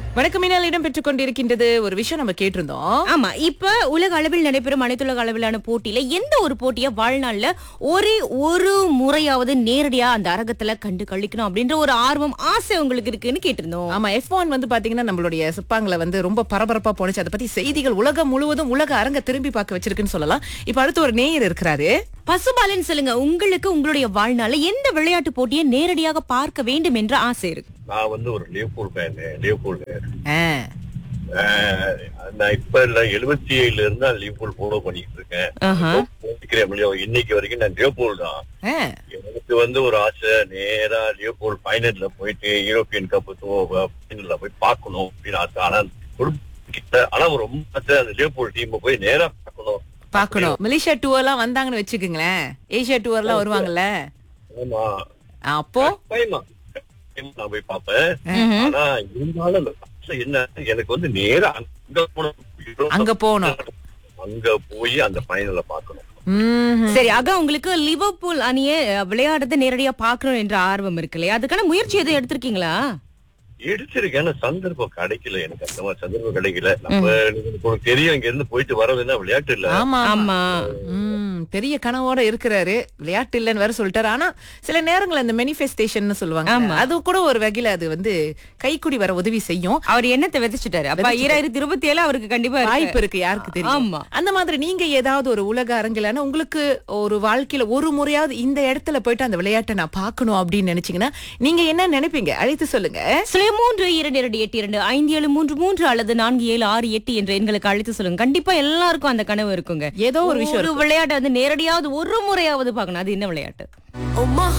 வணக்கம் மீனால் இடம் பெற்றுக் கொண்டிருக்கின்றது ஒரு விஷயம் நம்ம கேட்டிருந்தோம் ஆமா இப்ப உலக அளவில் நடைபெறும் அனைத்துலக அளவிலான போட்டியில எந்த ஒரு போட்டிய வாழ்நாள்ல ஒரே ஒரு முறையாவது நேரடியா அந்த அரங்கத்துல கண்டு கழிக்கணும் அப்படின்ற ஒரு ஆர்வம் ஆசை உங்களுக்கு இருக்குன்னு கேட்டிருந்தோம் ஆமா எஃப் ஒன் வந்து பாத்தீங்கன்னா நம்மளுடைய சிப்பாங்களை வந்து ரொம்ப பரபரப்பா போனுச்சு அதை பத்தி செய்திகள் உலகம் முழுவதும் உலக அரங்க திரும்பி பார்க்க வச்சிருக்குன்னு சொல்லலாம் இப்ப அடுத்து ஒரு நேயர் இருக்கிறாரு பசுபாலன் சொல்லுங்க உங்களுக்கு உங்களுடைய வாழ்நாள்ல எந்த விளையாட்டு போட்டியை நேரடியாக பார்க்க வேண்டும் என்ற ஆசை இருக்கு நான் வந்து ஒரு லியோபூல் ஃபேன் லியோபூல் ஆ, நான் இப்ப இல்ல எழுபத்தி ஏழுல இருந்து நான் லியோபூல் ஃபாலோ பண்ணிட்டு இருக்கேன் ஆஹா. போட்டிக்கிறேன் இல்லையோ, இன்னைக்கு வரைக்கும் நான் லியோபூல் தான் ஆ. எனக்கு வந்து ஒரு ஆசை நேரா லியோபூல் ஃபைனல்ல போயிட்டு யூரோப்பியன் கப் ஃபைனல்ல போய் பார்க்கணும் அப்படின்னு ஆசை ஆனா ஒரு கிட்ட ஆனா ரொம்ப ஆசை அந்த லியோபூல் டீம் போய் நேரா பார்க்கணும் பாக்கணும் மலேசியா டூர் எல்லாம் வந்தாங்கன்னு வச்சுக்கோங்களேன் ஏசியா டூர் எல்லாம் வருவாங்கல்ல ஆமா அப்போ பயமா நான் போய் பார்ப்பேன் ஆனா இருந்தாலும் அந்த ஆசை என்ன எனக்கு வந்து நேரா அங்க போகணும் அங்க போகணும் அங்க போய் அந்த ஃபைனல்ல பார்க்கணும் ம்ஹும். சரி ஆக உங்களுக்கு லிவர்பூல் அணியை அஹ், விளையாடுறதை நேரடியா பார்க்கணும் என்ற ஆர்வம் இருக்கு இல்லையா அதுக்கான முயற்சி எதுவும் எடுத்திருக்கீங்களா எடுத்திருக்கேன் ஆனா சந்தர்ப்பம் கிடைக்கல எனக்கு அந்த மாதிரி சந்தர்ப்பம் கிடைக்கல நம்ம உங்களுக்கு தெரியும் இங்க இருந்து போயிட்டு வரதுன்னா விளையாட்டு இல்ல ஆமா ஆமா ஆமா ம், பெரிய கனவோட இருக்கிறாரு விளையாட்டு இல்லைன்னு வேற சொல்லிட்டாரு ஆனா சில நேரங்கள்ல இந்த மெனிஃபெஸ்டேஷன் சொல்லுவாங்க அது கூட ஒரு வகையில அது வந்து கைக்குடி வர உதவி செய்யும் அவர் என்னத்தை விதைச்சிட்டாரு அப்ப ஈராயிரத்தி இருபத்தி ஏழு அவருக்கு கண்டிப்பா இருக்கு. வாய்ப்பு இருக்கு யாருக்கு தெரியும் ஆமா. அந்த மாதிரி நீங்க ஏதாவது ஒரு உலக அரங்கிலான உங்களுக்கு ஒரு வாழ்க்கையில ஒரு முறையாவது இந்த இடத்துல போயிட்டு அந்த விளையாட்டை நான் பார்க்கணும் அப்படின்னு நினைச்சீங்கன்னா நீங்க என்ன நினைப்பீங்க அழைத்து சொல்லுங்க சில மூன்று இரண்டு இரண்டு எட்டு இரண்டு ஐந்து ஏழு மூன்று மூன்று அல்லது நான்கு ஏழு ஆறு எட்டு என்ற எண்களுக்கு அழைத்து சொல்லுங்க கண்டிப்பா எல்லாருக்கும் அந்த கனவு இருக்குங்க ஏதோ ஒரு விஷயம் ஒரு விளையாட்டை வந்து நேரடியாவது ஒரு முறையாவது பார்க்கணும் அது என்ன விளையாட்டு